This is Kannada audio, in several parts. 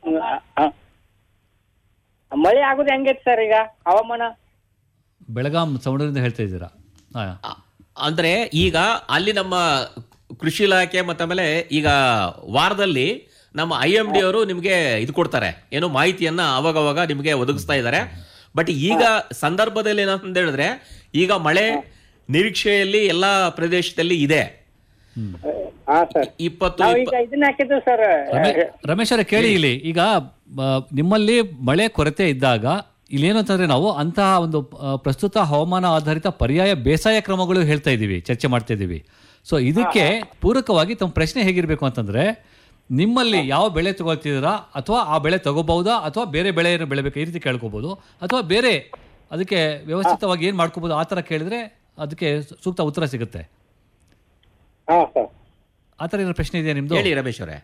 ಆ, ಮಳೆ ಆಗುದು ಹೆಂಗೈತಿ ಸರ್ ಈಗ ಹವಾಮಾನ ಬೆಳಗಾಂ ಸೌಂಡರಿಂದ ಹೇಳ್ತಾ ಇದ್ದೀರಾ ಹಾ ಅ- ಅಂದ್ರೆ ಈಗ ಅಲ್ಲಿ ನಮ್ಮ ಕೃಷಿ ಇಲಾಖೆ ಮತ್ತೆ ಆಮೇಲೆ ಈಗ ವಾರದಲ್ಲಿ ನಮ್ಮ ಐ ಎಂ ಡಿ ಅವರು ನಿಮಗೆ ಇದು ಕೊಡ್ತಾರೆ ಏನು ಮಾಹಿತಿಯನ್ನ ಅವಾಗ ಅವಾಗ ನಿಮಗೆ ಒದಗಿಸ್ತಾ ಇದ್ದಾರೆ ಬಟ್ ಈಗ ಸಂದರ್ಭದಲ್ಲಿ ಏನಂತ ಹೇಳಿದ್ರೆ ಈಗ ಮಳೆ ನಿರೀಕ್ಷೆಯಲ್ಲಿ ಎಲ್ಲಾ ಪ್ರದೇಶದಲ್ಲಿ ಇದೆ ಹಾ ಸರ್ ಇಪ್ಪತ್ತು ನಾವ್ ಇಪ್ಪ- ಈಗ ಇದನ್ನ ಹಾಕಿದ್ವಿ ಸರ್ ರಮೇ- ರಮೇಶ್ ಅವರೇ ಕೇಳಿ ಇಲ್ಲಿ ಈಗ ಆ, ನಿಮ್ಮಲ್ಲಿ ಮಳೆ ಕೊರತೆ ಇದ್ದಾಗ ಇಲ್ಲೇನು ಅಂತಂದ್ರೆ ನಾವು ಅಂತಹ ಒಂದು ಆ, ಪ್ರಸ್ತುತ ಹವಾಮಾನ ಆಧಾರಿತ ಪರ್ಯಾಯ ಬೇಸಾಯ ಕ್ರಮಗಳು ಹೇಳ್ತಾ ಇದ್ದೀವಿ ಚರ್ಚೆ ಮಾಡ್ತಾ ಇದ್ದೀವಿ ಸೊ ಇದಕ್ಕೆ ಪೂರಕವಾಗಿ ತಮ್ಮ ಪ್ರಶ್ನೆ ಹೇಗಿರ್ಬೇಕು ಅಂತಂದ್ರೆ ನಿಮ್ಮಲ್ಲಿ ಯಾವ ಬೆಳೆ ತಗೊಳ್ತಿದ್ದೀರಾ ಅಥವಾ ಆ ಬೆಳೆ ತಗೋಬಹುದಾ ಅಥವಾ ಬೇರೆ ಬೆಳೆಯನ್ನು ಬೆಳಿಬೇಕು ಈ ರೀತಿ ಕೇಳ್ಕೋಬಹುದು ಅಥವಾ ಬೇರೆ ಅದಕ್ಕೆ ವ್ಯವಸ್ಥಿತವಾಗಿ ಏನು ಮಾಡ್ಕೋಬಹುದು ಆ ಥರ ಕೇಳಿದ್ರೆ ಅದಕ್ಕೆ ಸೂಕ್ತ ಉತ್ತರ ಸಿಗುತ್ತೆ ಹಾ ಸರ್ ಆ ಥರ ಏನೋ ಪ್ರಶ್ನೆ ಇದೆಯಾ ನಿಮ್ದು ಹೇಳಿ ರಮೇಶ್ ಅವರೇ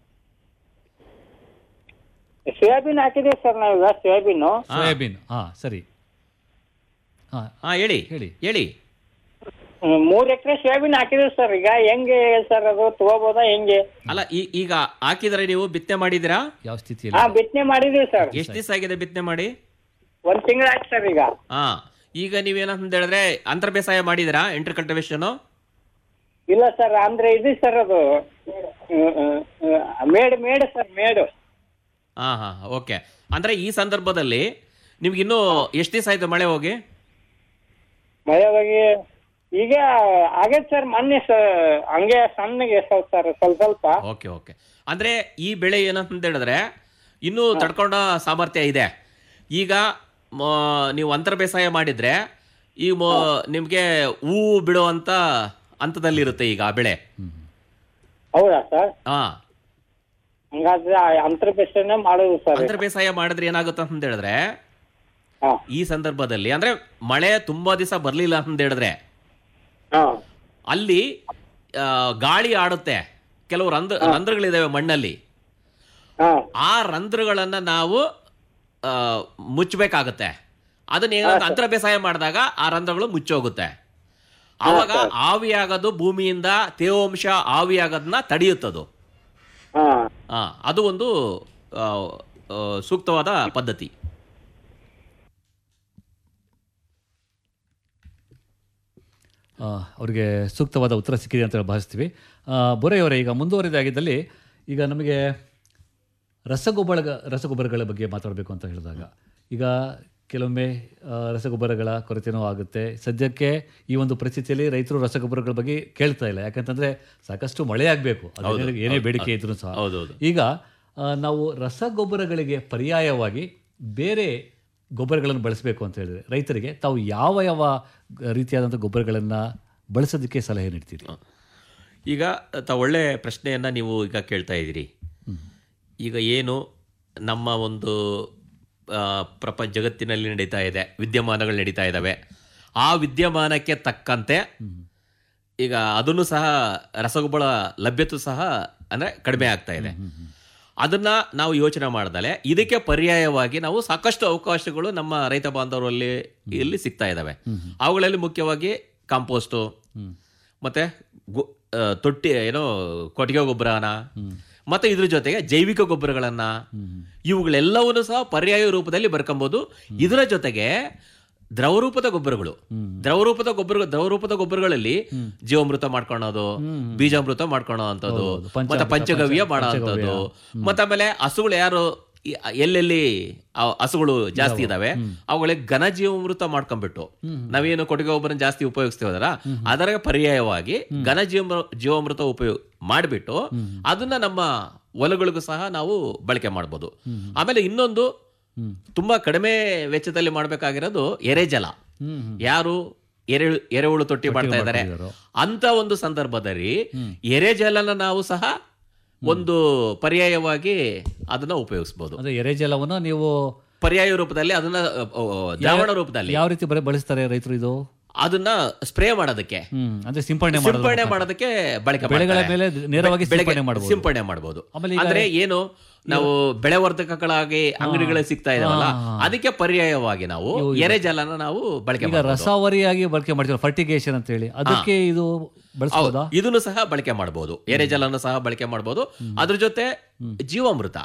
ಸೋಯಾಬೀನ್ ಹಾಕಿದೀವಿ ಸರ್ ನಾವೀಗ ಸೋಯಾಬೀನ್ ಸೋಯಾಬೀನ್ ಹಾ ಸರಿ ಹಾ ಹಾ ಹೇಳಿ ಹೇಳಿ. ಹೇಳಿ ಮೂರ್ ಎಕರೆ ಸೋಯಾಬೀನ್ ಹಾಕಿದೀವಿ ಸರ್ ಈಗ ಹೆಂಗೆ ಸರ್ ಅದು ತಗೋಬೋದಾ ಹೆಂಗೆ ಅಲ್ಲ ಈ- ಈಗ ಹಾಕಿದ್ರೆ ನೀವು ಬಿತ್ತನೆ ಮಾಡಿದ್ದೀರಾ ಯಾವ ಸ್ಥಿತಿಯಲ್ಲಿ ಹಾ ಬಿತ್ತನೆ ಮಾಡಿದೀವಿ ಸರ್ ಎಷ್ಟು ದಿವಸ ಆಗಿದೆ ಬಿತ್ತನೆ ಮಾಡಿ ಒಂದ್ ತಿಂಗಳಾಯ್ತು ಸರ್ ಈಗ ಹಾ ಈಗ ನೀವೇನಂತ ಹೇಳಿದ್ರೆ ಅಂತರ್ ಬೇಸಾಯ ಮಾಡಿದಿರಾ ಇಂಟರ್ ಕಲ್ಟಿವೇಶನ್ ಇಲ್ಲ ಸರ್ ಅಂದ್ರೆ ಇದು ಸರ್ ಅದು ಹ್ಮ್, ಹ್ಮ್, ಹ್ಮ್, ಮೇಡ್ ಮೇಡ್ ಸರ್ ಮೇಡು ಹಾ ಹಾ ಓಕೆ ಅಂದ್ರೆ ಈ ಸಂದರ್ಭದಲ್ಲಿ ನಿಮ್ಗೆ ಇನ್ನೂ ಎಷ್ಟು ದಿವಸ ಆಯ್ತು ಮಳೆ ಹೋಗಿ ಮಳೆ ಹೋಗಿ ಈಗ ಆಗೈತೆ ಸರ್ ಮೊನ್ನೆ ಸ ಹಂಗೆ ಸಣ್ಣಗೆ ಸ್ವಲ್ಪ ಸರ್ ಸ್ವಲ್ಪ ಸ್ವಲ್ಪ ಓಕೆ ಓಕೆ ಅಂದ್ರೆ ಈ ಬೆಳೆ ಏನಂತ ಹೇಳಿದ್ರೆ ಇನ್ನೂ ತಡ್ಕೊಂಡ ಸಾಮರ್ಥ್ಯ ಇದೆ ಈಗ ಮ- ನೀವು ಅಂತರ ಬೇಸಾಯ ಮಾಡಿದ್ರೆ ಈ ಮೊ- ನಿಮ್ಗೆ ಹೂವು ಬಿಡುವಂತ ಹಂತದಲ್ಲಿರುತ್ತೆ ಈಗ ಆ ಬೆಳೆ ಹೌದಾ ಸರ್ ಹಾ ಹಂಗಾದ್ರೆ ಅಂತರ ಬೇಸಾಯನೇ ಮಾಡೋದು ಸರ್ ಅಂತರ ಬೇಸಾಯ ಮಾಡಿದ್ರೆ ಏನಾಗುತ್ತೆ ಅಂತ ಹೇಳಿದ್ರೆ ಹಾ ಈ ಸಂದರ್ಭದಲ್ಲಿ ಅಂದ್ರೆ ಮಳೆ ತುಂಬಾ ದಿವಸ ಬರ್ಲಿಲ್ಲ ಅಂತ ಹೇಳಿದ್ರೆ ಹಾ ಅಲ್ಲಿ ಆ, ಗಾಳಿ ಆಡುತ್ತೆ ಕೆಲವು ರಂಧ್ರ ರಂಧ್ರಗಳಿದಾವೆ ಮಣ್ಣಲ್ಲಿ ಹಾ ಆ ರಂಧ್ರಗಳನ್ನ ನಾವು ಆ, ಮುಚ್ಚಬೇಕಾಗತ್ತೆ ಅದನ್ನ ಏನಾದ್ರು ಅಂತರ ಬೇಸಾಯ ಮಾಡಿದಾಗ ಆ ರಂಧ್ರಗಳು ಮುಚ್ಚೋಗುತ್ತೆ ಆವಾಗ ಆವಿಯಾಗೋದು ಭೂಮಿಯಿಂದ ತೇವಾಂಶ ಆವಿಯಾಗೋದನ್ನ ತಡೆಯುತ್ತದು ಹಾ ಆ, ಅದು ಒಂದು ಆ, ಆ, ಸೂಕ್ತವಾದ ಪದ್ಧತಿ ಆ, ಅವ್ರಿಗೆ ಸೂಕ್ತವಾದ ಉತ್ತರ ಸಿಕ್ಕಿದೆ ಅಂತ ಭಾವಿಸ್ತೀವಿ ಆ, ಬೊರೆಯವರೇ ಈಗ ಮುಂದುವರಿದಾಗಿದ್ದಲ್ಲಿ ಈಗ ನಮಗೆ ರಸಗೊಬ್ಬರ ರಸಗೊಬ್ಬರಗಳ ಬಗ್ಗೆ ಮಾತಾಡಬೇಕು ಅಂತ ಹೇಳಿದಾಗ ಈಗ ಕೆಲವೊಮ್ಮೆ ಆ, ರಸಗೊಬ್ಬರಗಳ ಕೊರತೆನೂ ಆಗುತ್ತೆ ಸದ್ಯಕ್ಕೆ ಈ ಒಂದು ಪರಿಸ್ಥಿತಿಯಲ್ಲಿ ರೈತರು ರಸಗೊಬ್ಬರಗಳ ಬಗ್ಗೆ ಕೇಳ್ತಾ ಇಲ್ಲ ಯಾಕಂತಂದ್ರೆ ಸಾಕಷ್ಟು ಮಳೆ ಆಗಬೇಕು ಏನೇ ಬೇಡಿಕೆ ಇದ್ರೂ ಸಹ ಹೌದೌದು ಈಗ ಆ, ನಾವು ರಸಗೊಬ್ಬರಗಳಿಗೆ ಪರ್ಯಾಯವಾಗಿ ಬೇರೆ ಗೊಬ್ಬರಗಳನ್ನು ಬಳಸಬೇಕು ಅಂತ ಹೇಳಿದ್ರೆ ರೈತರಿಗೆ ತಾವು ಯಾವ ಯಾವ ಗ- ರೀತಿಯಾದಂಥ ಗೊಬ್ಬರಗಳನ್ನು ಬಳಸೋದಕ್ಕೆ ಸಲಹೆ ನೀಡ್ತೀರಿ ಈಗ ತ ಒಳ್ಳೆ ಪ್ರಶ್ನೆಯನ್ನ ನೀವು ಈಗ ಕೇಳ್ತಾ ಇದ್ದೀರಿ ಈಗ ಏನು ನಮ್ಮ ಒಂದು ಆ, ಪ್ರಪಂಚ ಜಗತ್ತಿನಲ್ಲಿ ನಡೀತಾ ಇದೆ ವಿದ್ಯಮಾನಗಳು ನಡೀತಾ ಇದ್ದಾವೆ ಆ ವಿದ್ಯಮಾನಕ್ಕೆ ತಕ್ಕಂತೆ ಈಗ ಅದನ್ನು ಸಹ ರಸಗೊಬ್ಬರ ಲಭ್ಯತೆ ಸಹ ಅಂದ್ರೆ ಕಡಿಮೆ ಆಗ್ತಾ ಇದೆ ಅದನ್ನ ನಾವು ಯೋಚನೆ ಮಾಡ್ದಲೆ ಇದಕ್ಕೆ ಪರ್ಯಾಯವಾಗಿ ನಾವು ಸಾಕಷ್ಟು ಅವಕಾಶಗಳು ನಮ್ಮ ರೈತ ಬಾಂಧವರಲ್ಲಿ ಇಲ್ಲಿ ಸಿಗ್ತಾ ಇದ್ದಾವೆ ಅವುಗಳಲ್ಲಿ ಮುಖ್ಯವಾಗಿ ಕಾಂಪೋಸ್ಟು ಮತ್ತೆ ಗೊ- ಆ, ತೊಟ್ಟಿ ಏನೋ ಕೊಟ್ಟಿಗೆ ಗೊಬ್ಬರನ ಮತ್ತೆ ಇದ್ರ ಜೊತೆಗೆ ಜೈವಿಕ ಗೊಬ್ಬರಗಳನ್ನ ಇವುಗಳೆಲ್ಲವನ್ನು ಸಹ ಪರ್ಯಾಯ ರೂಪದಲ್ಲಿ ಬರ್ಕೊಂಬೋದು ಇದರ ಜೊತೆಗೆ ದ್ರವರೂಪದ ಗೊಬ್ಬರಗಳು ದ್ರವರೂಪದ ಗೊಬ್ಬರ ದ್ರವರೂಪದ ಗೊಬ್ಬರಗಳಲ್ಲಿ ಜೀವಾಮೃತ ಮಾಡ್ಕೊಳೋದು ಬೀಜಾಮೃತ ಮಾಡ್ಕೊಳೋ ಅಂತದ್ದು ಪಂಚಾಮೃತ, ಮತ್ತೆ ಪಂಚಗವ್ಯ ಮಾಡೋ ಅಂತದ್ದು ಮತ್ತೆ ಆಮೇಲೆ ಹಸುಗಳು ಯಾರು ಈ ಎಲ್ಲೆಲ್ಲಿ ಆ ಹಸುಗಳು ಜಾಸ್ತಿ ಇದಾವೆ ಅವುಗಳಿಗೆ ಘನ ಜೀವಾಮೃತ ಮಾಡ್ಕೊಂಡ್ಬಿಟ್ಟು ನಾವೇನು ಕೊಟ್ಟಿಗೆ ಗೊಬ್ಬರ ಜಾಸ್ತಿ ಉಪಯೋಗಿಸ್ತೀವಲ್ಲ ಅದರ ಪರ್ಯಾಯವಾಗಿ ಘನ ಜೀವ ಜೀವಾಮೃತ ಉಪಯೋಗ ಮಾಡಿಬಿಟ್ಟು ಅದನ್ನ ನಮ್ಮ ಹೊಲಗಳಿಗೂ ಸಹ ನಾವು ಬಳಕೆ ಮಾಡ್ಬೋದು ಆಮೇಲೆ ಇನ್ನೊಂದು ತುಂಬಾ ಕಡಿಮೆ ವೆಚ್ಚದಲ್ಲಿ ಮಾಡಬೇಕಾಗಿರೋದು ಎರೆಜಲ ಯಾರು ಎರೆ ಎರೆಹುಳು ತೊಟ್ಟಿ ಮಾಡ್ತಾ ಇದ್ದಾರೆ ಅಂತ ಒಂದು ಸಂದರ್ಭದಲ್ಲಿ ಎರೆಜಲನ ನಾವು ಸಹ ಒಂದು ಪರ್ಯಾಯವಾಗಿ ಅದನ್ನ ಉಪಯೋಗಿಸಬಹುದು ಅಂದರೆ ಎರೆಜಲವನ್ನು ನೀವು ಪರ್ಯಾಯ ರೂಪದಲ್ಲಿ ಅದನ್ನ ಅ, ಅ, ದ್ರಾವಣ ರೂಪದಲ್ಲಿ ಯಾವ ರೀತಿ ಬರ ಬಳಸ್ತಾರೆ ರೈತರು ಇದು ಅದನ್ನ ಸ್ಪ್ರೇ ಮಾಡೋದಕ್ಕೆ ಹ್ಮ್ ಅಂದ್ರೆ ಸಿಂಪಡಣೆ ಮಾಡೋದು ಸಿಂಪಡಣೆ ಮಾಡೋದಕ್ಕೆ ಬಳಕೆ ಬೆಳೆಗಳ ಮಾಡ್ತಾರೆ. ಮೇಲೆ ನೇರವಾಗಿ ಬೆಳೆಗೆ ಸಿಂಪಡಣೆ ಮಾಡ್ಬೋದು. ಸಿಂಪಡಣೆ ಮಾಡಬಹುದು ಆಮೇಲೆ ಈಗ- ಅಂದ್ರೆ ಏನು ನಾವು ಬೆಳೆ ವರ್ಧಕಗಳಾಗಿ ಅಂಗಡಿಗಳಲ್ಲಿ ಸಿಗ್ತಾ ಇದಾವಲ್ಲ ಅದಕ್ಕೆ ಪರ್ಯಾಯವಾಗಿ ನಾವು ಎರೆಜಲನ ನಾವು ಬಳಕೆ ಈಗ ಮಾಡ್ಬೋದು. ರಸಾವರಿಯಾಗಿ ಬಳಕೆ ಮಾಡ್ತೀವಿ ಫರ್ಟಿಗೇಷನ್ ಅಂತ ಹೇಳಿ ಅದಕ್ಕೆ ಇದು ಬಳಸ್ಬೋದಾ ಇದನ್ನು ಸಹ ಬಳಕೆ ಮಾಡಬಹುದು ಎರೆಜಲನ್ನು ಸಹ ಬಳಕೆ ಮಾಡಬಹುದು ಅದ್ರ ಜೊತೆ ಜೀವಾಮೃತ